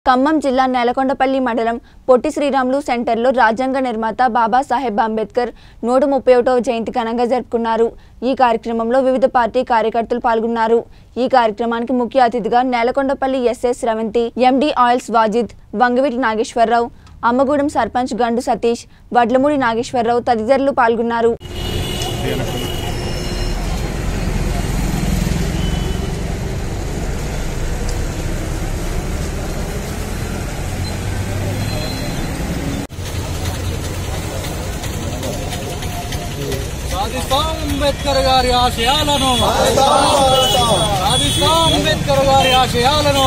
ఖమ్మం జిల్లా నేలకొండపల్లి మండలం పొట్టి శ్రీరాములు సెంటర్లో రాజ్యాంగ నిర్మాత బాబాసాహెబ్ అంబేద్కర్ నూట ముప్పై ఒకటవ జయంతి ఘనంగా జరుపుకున్నారు ఈ కార్యక్రమంలో వివిధ పార్టీ కార్యకర్తలు పాల్గొన్నారు ఈ కార్యక్రమానికి ముఖ్య అతిథిగా Nelakondapalli SS Ravanthi MD oils Wajid Vangaveeti Nageswara Rao Ammagudem sarpanch Gandu Satish Vadlamudi Nageswararao తదితరులు పాల్గొన్నారు సాధిస్తాం అంబేద్కర్ గారి ఆశయాలను సాధిస్తాం అంబేద్కర్ గారి ఆశయాలను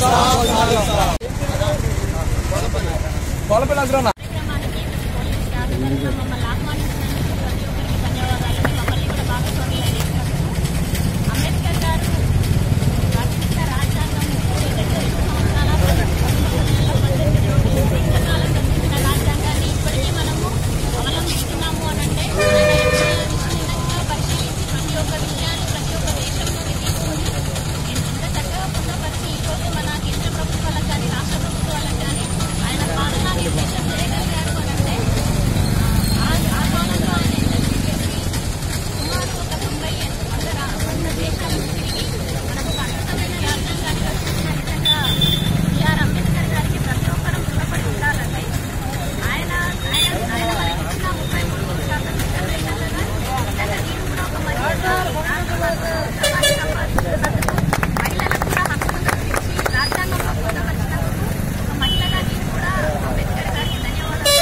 కార్యక్రమానికి పోలీస్ స్టాఫ్ తరఫున మమ్మల్ని ఆహ్వానించినందుకు ప్రతి ఒక్కరికి ధన్యవాదాలు మమ్మల్ని కూడా భాగస్వామ్యం చేసినందుకు అంబేద్కర్ గారు రచించిన రాజ్యాంగం డెబ్బై ఐదు సంవత్సరాల పద్దెనిమిది నెలల పద్దెనిమిది రోజులు సుదీర్ఘకాలం రచించిన రాజ్యాంగాన్ని ఇప్పటికీ మనము అవలంబిస్తున్నాము అని అంటే నిశ్చితంగా పరిశీలించి ప్రతి ఒక్క విషయాన్ని ప్రతి ఒక్క దేశంలోకి తీసుకుని ఎంత చక్కగా పొందపరిచి ఈరోజు మన కేంద్ర ప్రభుత్వాలకు కానీ రాష్ట్ర ప్రభుత్వాలకు కానీ ఆయన పాలన నిర్దేశం చేయగలిగారు అని అంటే ఆ ఆ కాలంలో ఆయన ఎంతటి చేసి సుమారు ఒక తొంభై వంద రా- వంద దేశాలను తిరిగి మనకు ఒక అద్భుతమైన రాజ్యాంగాన్ని రచించిన నిజంగా బిఆర్ అంబేద్కర్ గారికి ప్రతి ఒక్కరూ రుణపడి ఉండాలండి ఆయన ఆయన ఆయన మనకి ఇచ్చిన ముప్పై మూడు శాతం రిజర్వేషన్ కదా నిజంగా నేను కూడా ఒక మహిళగా సామాజిక భద్రతకు మహిళలకు కూడా హక్కులు కల్పించి రాజ్యాంగంలో పొందవలసినందుకు ఒక మహిళగా నేను కూడా అంబేద్కర్ గారికి ధన్యవాదాలు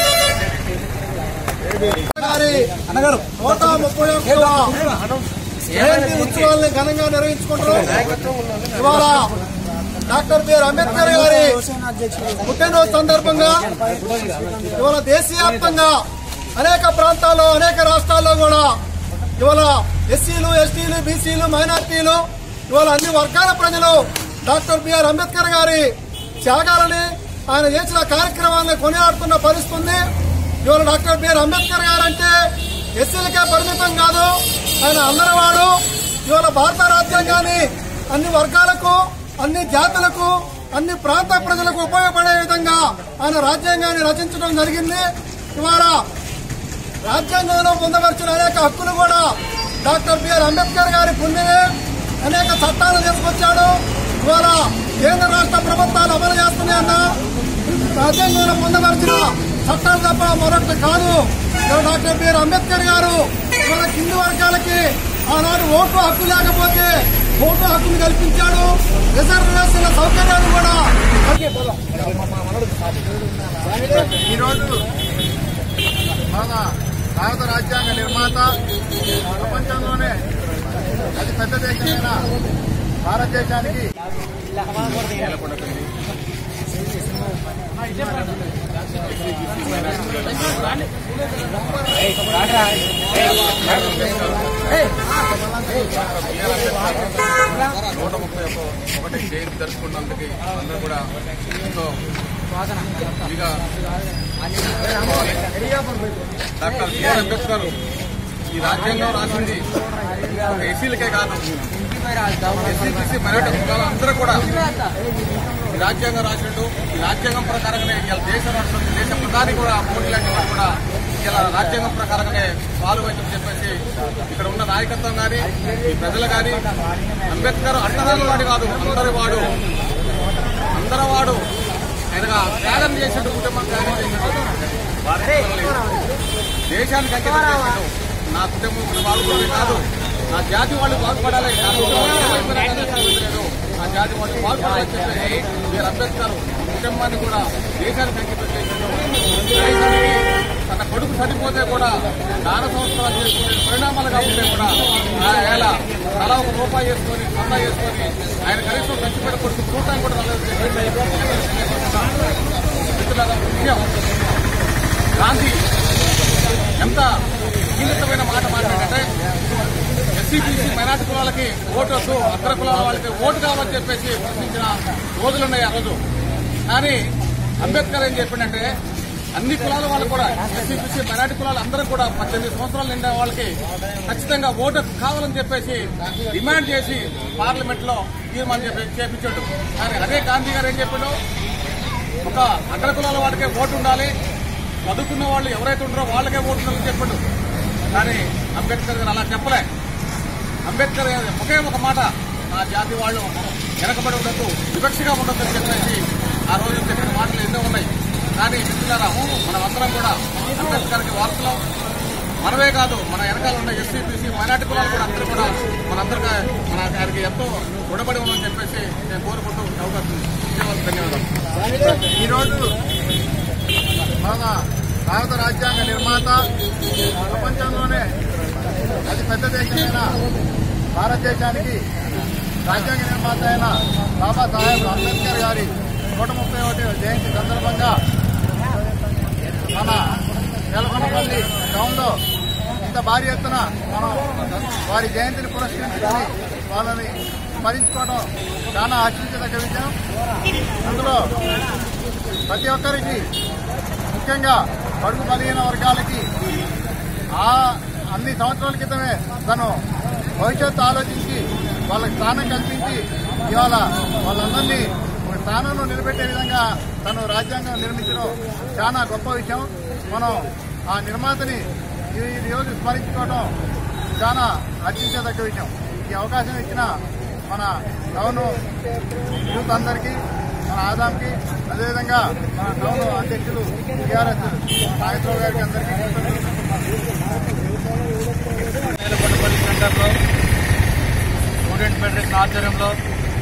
గారి నూట ముప్పై ఒకటవ జయంతి ఉత్సవాల్ని ఘనంగా నిర్వహించుకుంటున్నాం ఇవాళ డాక్టర్ బిఆర్ అంబేద్కర్ గారి పుట్టినరోజు సందర్భంగా ఇవాళ దేశవ్యాప్తంగా అనేక ప్రాంతాల్లో అనేక రాష్ట్రాల్లో కూడా ఇవాళ ఎస్సీలు ఎస్టీలు బీసీలు మైనార్టీలు ఇవాళ అన్ని వర్గాల ప్రజలు డాక్టర్ బిఆర్ అంబేద్కర్ గారి త్యాగాలని ఆయన చేసిన కార్యక్రమాలను కొనియాడుతున్న పరిస్థితి ఉంది ఇవాళ డాక్టర్ బిఆర్ అంబేద్కర్ గారు అంటే ఎస్సీలకే పరిమితం కాదు ఆయన అందరివాడు ఇవాళ భారత రాజ్యాంగాన్ని అన్ని వర్గాలకు అన్ని జాతులకు అన్ని ప్రాంత ప్రజలకు ఉపయోగపడే విధంగా ఆయన రాజ్యాంగాన్ని రచించడం జరిగింది ఇవాళ రాజ్యాంగంలో పొందవలసిన అనేక హక్కులు కూడా డాక్టర్ బిఆర్ అంబేద్కర్ గారి పుణ్యమే అనేక చట్టాలు తీసుకొచ్చాడు ఇవాళ కేంద్ర రాష్ట్ర ప్రభుత్వాలు అమలు చేస్తున్నాయన్న రాజ్యాంగంలో పొందవలసిన చట్టాలు తప్ప మరొకటి కాదు ఇవాళ డాక్టర్ బిఆర్ అంబేద్కర్ గారు ఇవాళ కింది వర్గాలకి ఆనాడు ఓటు హక్కు లేకపోతే ఓటు హక్కును కల్పించాడు రిజర్వేషన్ల సౌకర్యాలు కూడా ఈరోజు మన భారత రాజ్యాంగ నిర్మాత ప్రపంచంలోనే అతి పెద్ద దేశమైన భారతదేశానికి నూట ముప్పై ఒక్క ఒకటి జయంతి జరుపుకున్నందుకు అందరూ కూడా ఎంతో ఇదిగా డాక్టర్ బిఆర్ అంబేద్కర్ ఈ రాజ్యాంగం రాసింది ఒక ఎస్సీలకే కాదు ఎస్సీ బీసీ మైనార్టీ కులాలు అందరూ కూడా ఈ రాజ్యాంగం రాసినట్టు ఈ రాజ్యాంగం ప్రకారంగానే ఇలా దేశ రాష్ట్రం దేశ ప్రధాని కూడా మోడీ లాంటి వారు కూడా ఇలా రాజ్యాంగం ప్రకారంగానే పాలు అని చెప్పేసి ఇక్కడ ఉన్న నాయకత్వం కానీ ఈ ప్రజలు కానీ అంబేద్కర్ అట్టదాని వాడు కాదు అందరి వాడు అందరి వాడు ఆయనగా త్యాగం చేసినట్టు కుటుంబం త్యాగం చేసినట్టు దేశానికి అంకితం చేసినట్టు నా కుటుంబం బాగుపడమే కాదు నా జాతి వాళ్ళు బాగుపడాలి నా కుటుంబం ఏమైపోయినా కానీ సంబంధం లేదు. నా జాతి వాళ్ళు బాగుపడాలని చెప్పేసి మీరు అంబేద్కర్ కుటుంబాన్ని కూడా దేశానికి అంకితం చేసినట్టు దేశానికి తన కొడుకు చనిపోతే కూడా దాన సంస్కారాలు చేసుకునే పరిణామాలుగా ఉంటే కూడా ఆ ఏళ తల ఒక రూపాయి చేసుకొని సొంత చేసుకొని ఆయన కనీసం చచ్చిపోయిన కొడుకు చూడటానికి కూడా రాలేదు. మిత్రులారా, ముఖ్యం గాంధీ ఎంత కీలకమైన మాట మాట్లాడంటే ఎస్సీ బీసీ మైనార్టీ కులాలకి ఓటు వద్దు అగ్ర కులాల వాళ్ళకి ఓటు కావాలని చెప్పేసి ప్రశ్నించిన రోజులున్నాయి ఆ రోజు కానీ అంబేద్కర్ ఏం చెప్పిండంటే అన్ని కులాల వాళ్ళు కూడా ఎస్సీ బీసీ మైనార్టీ కులాలు అందరూ కూడా పద్దెనిమిది సంవత్సరాలు నిండే వాళ్ళకి ఖచ్చితంగా ఓటు కావాలని చెప్పేసి డిమాండ్ చేసి పార్లమెంట్ లో తీర్మానం చెప్పి చేపించాడు కానీ అదే గాంధీ గారు ఏం చెప్పాడు ఒక అగ్ర కులాల వాడికే ఓటు ఉండాలి చదువుకున్న వాళ్ళు ఎవరైతే ఉంటారో వాళ్ళకే ఓటు ఉండాలని చెప్పాడు కానీ అంబేద్కర్ గారు అలా చెప్పలే అంబేద్కర్ గారు ఒకే ఒక మాట ఆ జాతి వాళ్ళు వెనకబడి ఉండొద్దు వివక్షగా ఉండొద్దు అని చెప్పేసి ఆ రోజు చెప్పిన మాటలు ఎన్నో ఉన్నాయి కానీ మిత్రులారా మనం అందరం కూడా అంబేద్కర్కి వారసులం మనమే కాదు మన వెనకాల ఉన్న ఎస్సీ బీసీ మైనార్టీ కులాలు కూడా అందరూ కూడా మనందరికీ మన గారికి ఎంతో రుణపడి ఉందని చెప్పేసి నేను కోరుకుంటూ ఈ అవకాశం ఇచ్చేవాళ్ళకి ధన్యవాదాలు ఈరోజు మన భారత రాజ్యాంగ నిర్మాత ప్రపంచంలోనే అతి పెద్ద దేశమైన భారతదేశానికి రాజ్యాంగ నిర్మాత అయిన బాబాసాహెబ్ అంబేద్కర్ గారి నూట ముప్పై ఒకటి జయంతి సందర్భంగా మన నెలకొండపల్లి టౌన్లో ఇంత భారీ ఎత్తున మనం వారి జయంతిని పురస్కరించుకొని వాళ్ళని స్మరించుకోవడం చాలా ఆశించదగ్గ విషయం అందులో ప్రతి ఒక్కరికి ముఖ్యంగా బడుగు బలహీన వర్గాలకి ఆ అన్ని సంవత్సరాల క్రితమే తను భవిష్యత్తు ఆలోచించి వాళ్ళకి స్థానం కల్పించి ఇవాళ వాళ్ళందరినీ ఒక స్థానంలో నిలబెట్టే విధంగా తను రాజ్యాంగం నిర్మించడం చాలా గొప్ప విషయం మనం ఆ నిర్మాతని ఈ ఈ రోజు స్మరించుకోవడం చాలా హర్షించదగ్గ విషయం ఈ అవకాశం ఇచ్చిన మన టౌన్ యూత్ అందరికీ మన ఆదాంకి అదేవిధంగా మన టౌన్ అధ్యక్షులు టీఆర్ఎస్ నాగేశ్వరరావు గారికి అందరికీ నేలకొండపల్లి సెంటర్లో స్టూడెంట్ ఫెడరేషన్ ఆధ్వర్యంలో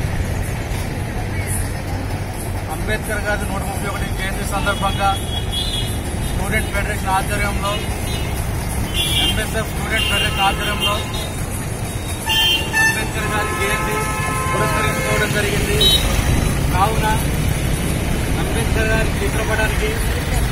అంబేద్కర్ గారి నూట ముప్పై ఒకటి జయంతి సందర్భంగా స్టూడెంట్ ఫెడరేషన్ ఆధ్వర్యంలో ఎంఎస్ఎఫ్ స్టూడెంట్ ఫెడరేషన్ ఆధ్వర్యంలో అంబేద్కర్ గారి జయంతి పురస్కరించుకోవడం జరిగింది కావున అంబేద్కర్ గారి చిత్రపటానికి